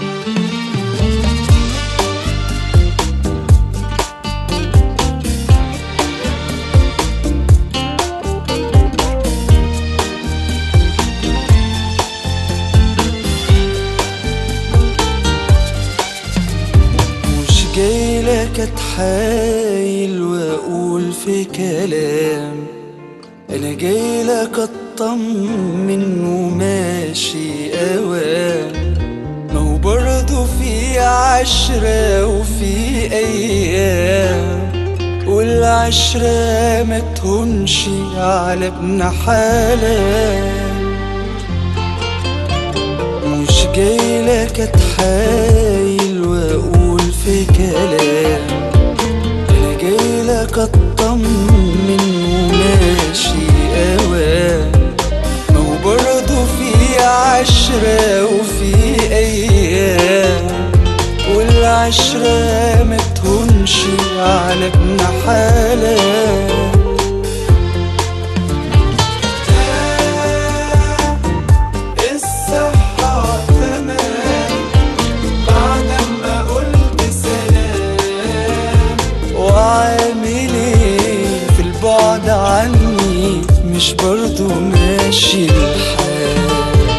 مش جاي لك اتحايل واقول في كلام انا جاي لك اطمن وماشي اوام ما هو برضه في عشرة وفي ايام والعشرة ما تهونش على ابن حلال مش جاي لك اتحايل واقول في كلام انا جاي لك اطمن وماشي اوام ما هو برضه في عشرة وفي ايام والعشرة ما تهونش على ابن حلال الصحة تمام بعد ما قلت سلام وعامل ايه في البعد عني مش برضو ماشي الحال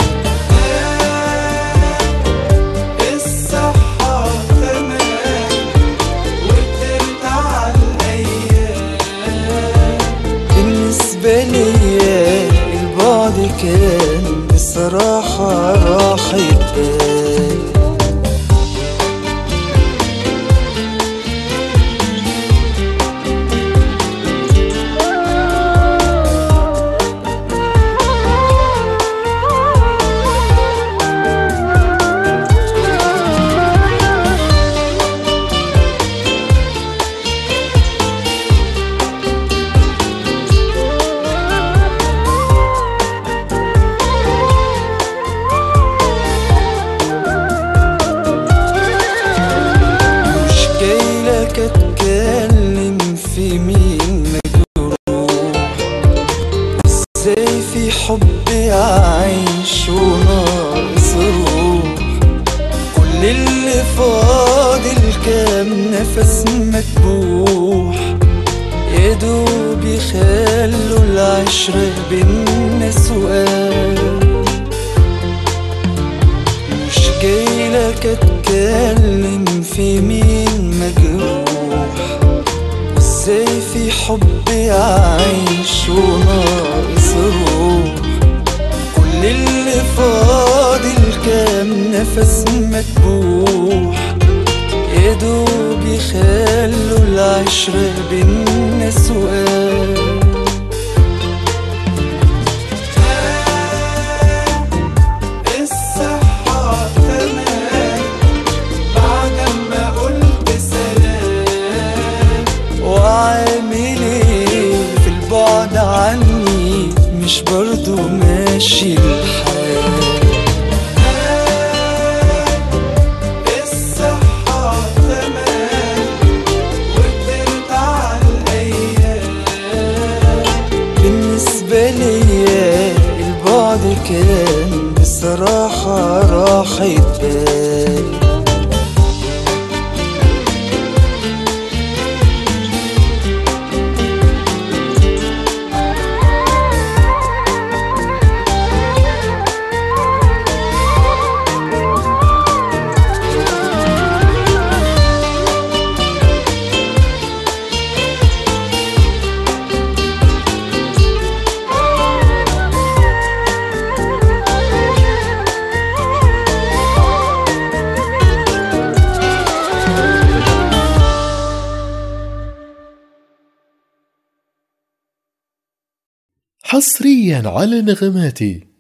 الصحة تمام وبترجع الأيام بالنسبة ليا البعد كان بصراحة راحة بال مش جاي لك اتكلم في مين مجروح ازاي في حب عايش وناقص روح كل اللي فاضل كام نفس مكبوح يا دوب يخلوا العشرة بينا سؤال مش جاي لك اتكلم في مين مجروح ازاي في حب عايش وناقص روح كل اللي فاضل كام نفس مكبوح يا دوب يخلوا العشرة بينا سؤال الصحة تمام بعد ما قلت سلام وعامل ايه في البعد عني مش برضو ماشي الحال الصحة تمام وبترجع الأيام بالنسبة ليا البعد كان بصراحة راحة بال حصريا على نغماتي